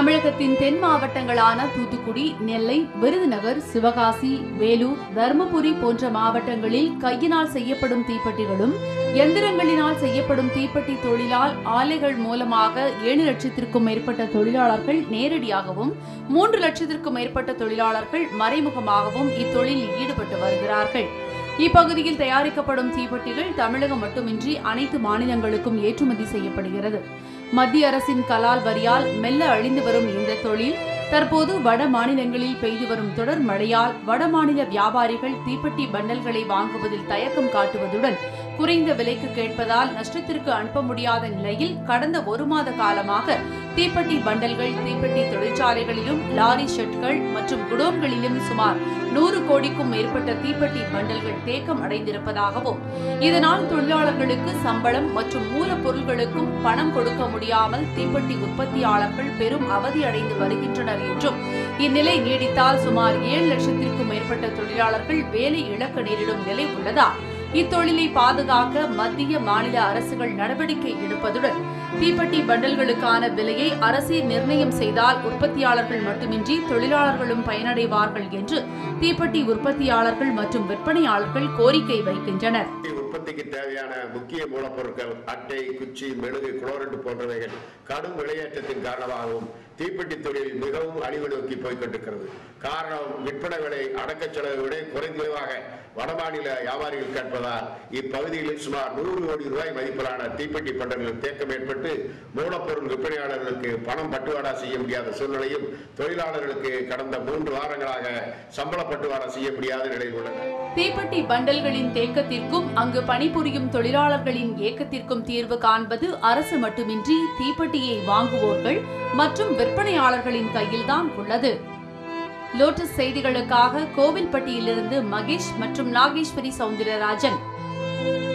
தமிழகத்தின் தென் மாவட்டங்களான தூத்துக்குடி நெல்லை விருதுநகர் சிவகாசி வேலூர் தருமபுரி போன்ற மாவட்டங்களில் கையினால் செய்யப்படும் தீப்பெட்டிகளும் எந்திரங்களினால் செய்யப்படும் தீப்பெட்டி தொழிலால் ஆலைகள் மூலமாக ஏழு லட்சத்திற்கும் மேற்பட்ட தொழிலாளர்கள் நேரடியாகவும் மூன்று லட்சத்திற்கும் மேற்பட்ட தொழிலாளர்கள் மறைமுகமாகவும் இத்தொழிலில் ஈடுபட்டு வருகிறார்கள் இப்பகுதியில் தயாரிக்கப்படும் தீப்பெட்டிகள் தமிழகம் மட்டுமின்றி அனைத்து மாநிலங்களுக்கும் ஏற்றுமதி செய்யப்படுகிறது மத்திய அரசின் கலால் வரியால் மெல்ல அழிந்து வரும் இந்த தொழில் தற்போது வட மாநிலங்களில் பெய்து வரும் தொடர் மழையால் வட மாநில வியாபாரிகள் தீப்பெட்டி பண்டல்களை வாங்குவதில் தயக்கம் காட்டுவதுடன் குறைந்த விலைக்கு கேட்பதால் நஷ்டத்திற்கு அனுப்ப முடியாத நிலையில் கடந்த ஒரு மாத காலமாக தீப்பெட்டி பண்டல்கள் தீப்பெட்டி தொழிற்சாலைகளிலும் லாரி ஷெட்கள் மற்றும் குடோன்களிலும் சுமார் நூறு கோடிக்கும் மேற்பட்ட தீப்பெட்டி பண்டல்கள் தேக்கம் அடைந்திருப்பதாகவும் இதனால் தொழிலாளர்களுக்கு சம்பளம் மற்றும் மூலப்பொருட்களுக்கும் பணம் கொடுக்க முடியாமல் தீப்பெட்டி உற்பத்தியாளர்கள் பெரும் அவதியடைந்து வருகின்றனர் என்றும் இந்நிலை நீடித்தால் சுமார் ஏழு லட்சத்திற்கும் மேற்பட்ட தொழிலாளர்கள் வேலை இழக்க நேரிடும் நிலை உள்ளதால் இத்தொழிலை பாதுகாக்க மத்திய மாநில அரசுகள் நடவடிக்கை எடுப்பதுடன் தீப்பெட்டி பண்டல்களுக்கான விலையை அரசே நிர்ணயம் செய்தால் உற்பத்தியாளர்கள் மட்டுமின்றி தொழிலாளர்களும் பயனடைவார்கள் என்று தீப்பெட்டி உற்பத்தியாளர்கள் மற்றும் விற்பனையாளர்கள் கோரிக்கை வைக்கின்றனர் உற்பத்திக்கு தேவையான முக்கிய மூலப்பொருட்கள் அட்டை குச்சி மெழுகு குளோரைடு போன்றவைகள் கடும் விலையேற்றத்தின் காரணமாகவும் தீப்பெட்டி தொழில் மிகவும் அழிவு நோக்கி போய்கொண்டிருக்கிறது காரணம் விற்பனை விலை அடக்கச் செலவை விட குறைந்ததாக வடமாநில வியாபாரிகள் கேட்பதால் இப்பகுதியில் சுமார் நூறு கோடி ரூபாய் மதிப்பிலான தீப்பெட்டி பண்டங்கள் தேக்கம் ஏற்பட்டு மூலப்பொருள் விற்பனையாளர்களுக்கு பணம் பட்டுவாடா செய்ய முடியாத சூழ்நிலையும் தொழிலாளர்களுக்கு கடந்த மூன்று வாரங்களாக சம்பள பட்டுவாடா செய்ய முடியாத நிலையில் உள்ளன தீப்பெட்டி பண்டல்களின் தேக்கத்திற்கும் அங்கு பணிபுரியும் தொழிலாளர்களின் ஏக்கத்திற்கும் தீர்வு காண்பது அரசு மட்டுமின்றி தீப்பெட்டியை வாங்குவோர்கள் மற்றும் விற்பனையாளர்களின் கையில்தான் உள்ளது லோட்டஸ் செய்திகளுக்காக கோவில்பட்டியிலிருந்து மகேஷ் மற்றும் நாகேஸ்வரி சவுந்தரராஜன்